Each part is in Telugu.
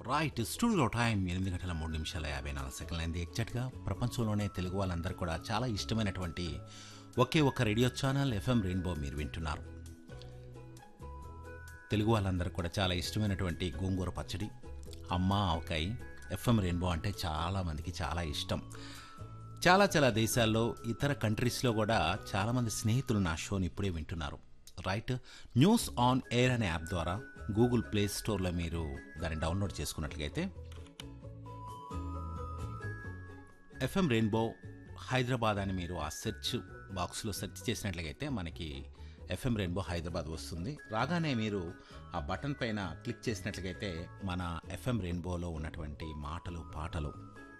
రైట్ స్టూడియో టైం ఎనిమిది గంటల మూడు నిమిషాల యాభై నాలుగు సెకండ్లు అయింది ఎగ్జాక్ట్గా ప్రపంచంలోనే తెలుగు వాళ్ళందరూ కూడా చాలా ఇష్టమైనటువంటి ఒకే ఒక రేడియో ఛానల్ ఎఫ్ఎం రెయిన్బో మీరు వింటున్నారు తెలుగు వాళ్ళందరూ కూడా చాలా ఇష్టమైనటువంటి గోంగూర పచ్చడి అమ్మ ఆవకాయ ఎఫ్ఎం రెయిన్బో అంటే చాలా మందికి చాలా ఇష్టం చాలా చాలా దేశాల్లో ఇతర కంట్రీస్లో కూడా చాలామంది స్నేహితులు నా షోని ఇప్పుడే వింటున్నారు రైట్ న్యూస్ ఆన్ ఎయిర్ అనే యాప్ ద్వారా గూగుల్ ప్లే స్టోర్లో మీరు దాన్ని డౌన్లోడ్ చేసుకున్నట్లయితే ఎఫ్ఎం రెయిన్బో హైదరాబాద్ అని మీరు ఆ సెర్చ్ బాక్స్లో సెర్చ్ చేసినట్లయితే మనకి ఎఫ్ఎం రెయిన్బో హైదరాబాద్ వస్తుంది రాగానే మీరు ఆ బటన్ పైన క్లిక్ చేసినట్లయితే మన ఎఫ్ఎం రెయిన్బోలో ఉన్నటువంటి మాటలు పాటలు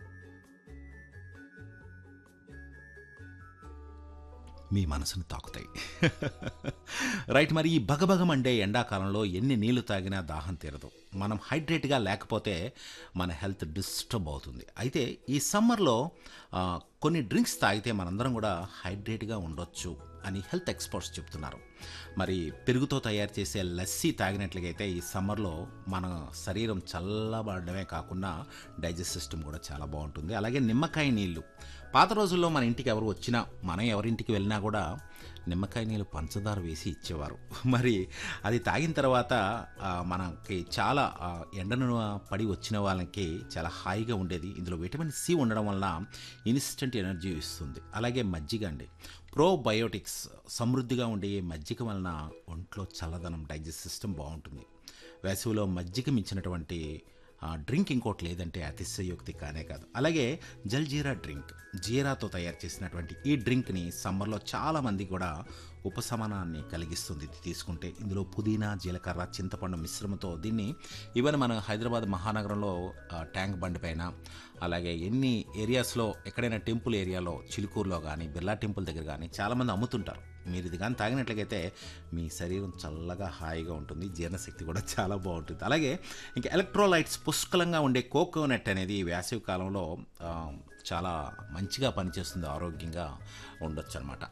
మీ మనసును తాకుతాయి రైట్ మరి ఈ బగబగమండే ఎండాకాలంలో ఎన్ని నీళ్లు తాగినా దాహం తీరదు మనం హైడ్రేట్గా లేకపోతే మన హెల్త్ డిస్టర్బ్ అవుతుంది అయితే ఈ సమ్మర్లో ఆ, కొన్ని డ్రింక్స్ తాగితే మనందరం కూడా హైడ్రేట్గా ఉండొచ్చు అని హెల్త్ ఎక్స్పర్ట్స్ చెప్తున్నారు మరి పెరుగుతో తయారు చేసే లస్సీ తాగినట్లయితే ఈ సమ్మర్లో మన శరీరం చల్లబడమే కాకుండా డైజెస్ట్ సిస్టమ్ కూడా చాలా బాగుంటుంది అలాగే నిమ్మకాయ నీళ్ళు పాత రోజుల్లో మన ఇంటికి ఎవరు వచ్చినా మనం ఎవరింటికి వెళ్ళినా కూడా నిమ్మకాయ నీళ్ళు పంచదార వేసి ఇచ్చేవారు మరి అది తాగిన తర్వాత ఆ, మనకి చాలా ఆ, ఎండను పడి వచ్చిన వాళ్ళకి చాలా హాయిగా ఉండేది ఇందులో విటమిన్ సి ఉండడం వల్ల ఇన్స్టెంట్ ఎనర్జీ ఇస్తుంది అలాగే మజ్జిగ అండి ప్రోబయోటిక్స్ సమృద్ధిగా ఉండే ఈ మజ్జిగ వలన ఒంట్లో చల్లదనం డైజెస్ట్ సిస్టమ్ బాగుంటుంది వేసవిలో మజ్జిగ మించినటువంటి ఆ, డ్రింక్ ఇంకోటి లేదంటే అతిశయోక్తి కానే కాదు అలాగే జల్జీరా డ్రింక్ జీరాతో తయారు చేసినటువంటి ఈ డ్రింక్ని సమ్మర్లో చాలామంది కూడా ఉపశమనాన్ని కలిగిస్తుంది ఇది తీసుకుంటే ఇందులో పుదీనా జీలకర్ర చింతపండు మిశ్రమంతో దీన్ని ఈవెన్ మన హైదరాబాద్ మహానగరంలో ఆ, ట్యాంక్ బండి పైన అలాగే ఎన్ని ఏరియాస్లో ఎక్కడైనా టెంపుల్ ఏరియాలో చిలుకూరులో కానీ బిర్లా టెంపుల్ దగ్గర కానీ చాలామంది అమ్ముతుంటారు మీరు ఇది కానీ తాగినట్లయితే మీ శరీరం చల్లగా హాయిగా ఉంటుంది జీర్ణశక్తి కూడా చాలా బాగుంటుంది అలాగే ఇంకా ఎలక్ట్రోలైట్స్ పుష్కలంగా ఉండే కోకోనట్ అనేది ఈ వేసవి కాలంలో ఆ, చాలా మంచిగా పనిచేస్తుంది ఆరోగ్యంగా ఉండొచ్చు అనమాట